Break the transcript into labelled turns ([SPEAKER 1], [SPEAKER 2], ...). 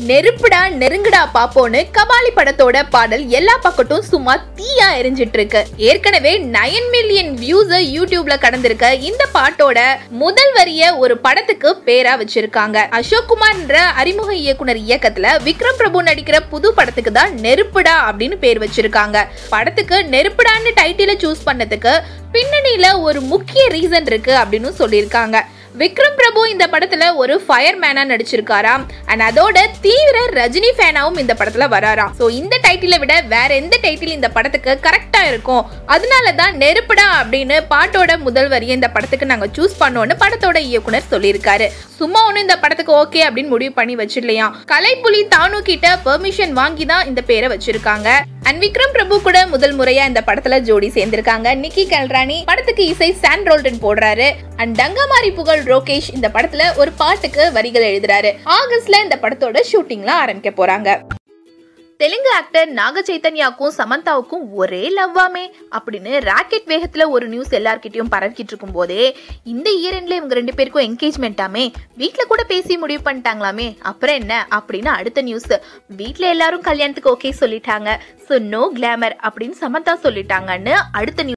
[SPEAKER 1] நெருப்புடா நெருங்குடா பாப்போன்னு கபாலி படத்தோட பாடல் எல்லா பக்கட்டும் சும்மா தீயா எரிஞ்சிட்டு இருக்கு ஏற்கனவே நயன் மில்லியன் வியூஸ் யூடியூப்ல கடந்திருக்க இந்த பாட்டோட முதல் வரிய ஒரு படத்துக்கு பேரா வச்சிருக்காங்க அசோக் குமார்ன்ற அறிமுக இயக்குனர் இயக்கத்துல விக்ரம் பிரபு நடிக்கிற புது படத்துக்கு தான் நெருப்புடா அப்படின்னு பேர் வச்சிருக்காங்க படத்துக்கு நெருப்புடான்னு டைட்டில சூஸ் பண்ணதுக்கு பின்னணியில ஒரு முக்கிய ரீசன் இருக்கு அப்படின்னு சொல்லியிருக்காங்க விக்ரம் பிரபு இந்த படத்துல ஒரு ஃபயர் மேனா நடிச்சிருக்காராம் அண்ட் அதோட தீவிர ரஜினி ஃபேனாவும் இந்த படத்துல வராராம் சோ இந்த டைட்டிலை விட வேற எந்த டைட்டில் இந்த படத்துக்கு கரெக்டா இருக்கும் அதனால தான் நெருப்புடா அப்படின்னு பாட்டோட முதல் வரியை இந்த படத்துக்கு நாங்க சூஸ் பண்ணோம்னு படத்தோட இயக்குனர் சொல்லியிருக்காரு சும்மா ஒண்ணு இந்த படத்துக்கு ஓகே அப்படின்னு முடிவு பண்ணி வச்சிடலையாம் கலைப்புலி தானு கிட்ட பெர்மிஷன் வாங்கி தான் இந்த பேரை வச்சிருக்காங்க அண்ட் விக்ரம் பிரபு கூட முதல் முறையா இந்த படத்துல ஜோடி சேர்ந்திருக்காங்க நிக்கி கல்ராணி படத்துக்கு இசை சான் ரோல்டன் போடுறாரு அண்ட் டங்கமாரி புகழ் ரோகேஷ் இந்த படத்துல ஒரு பாட்டுக்கு வரிகள் எழுதுறாரு ஆகஸ்ட்ல இந்த படத்தோட ஷூட்டிங்லாம் ஆரம்பிக்க போறாங்க தெலுங்கு ஆக்டர் நாக சைத்தன்யாவுக்கும் சமந்தாவுக்கும் ஒரே லவ்வாமே அப்படின்னு ராக்கெட் வேகத்துல ஒரு நியூஸ் எல்லார்கிட்டயும் பரவிக்கிட்டு இருக்கும் போதே இந்த இயரெண்ட்ல இவங்க ரெண்டு பேருக்கும் என்கேஜ்மெண்ட்டாமே வீட்ல கூட பேசி முடிவு பண்ணிட்டாங்களாமே அப்புறம் என்ன அப்படின்னு அடுத்த நியூஸ் வீட்ல எல்லாரும் கல்யாணத்துக்கு ஓகே சொல்லிட்டாங்க ஸோ நோ கிளாமர் அப்படின்னு சமந்தா சொல்லிட்டாங்கன்னு அடுத்த நியூஸ்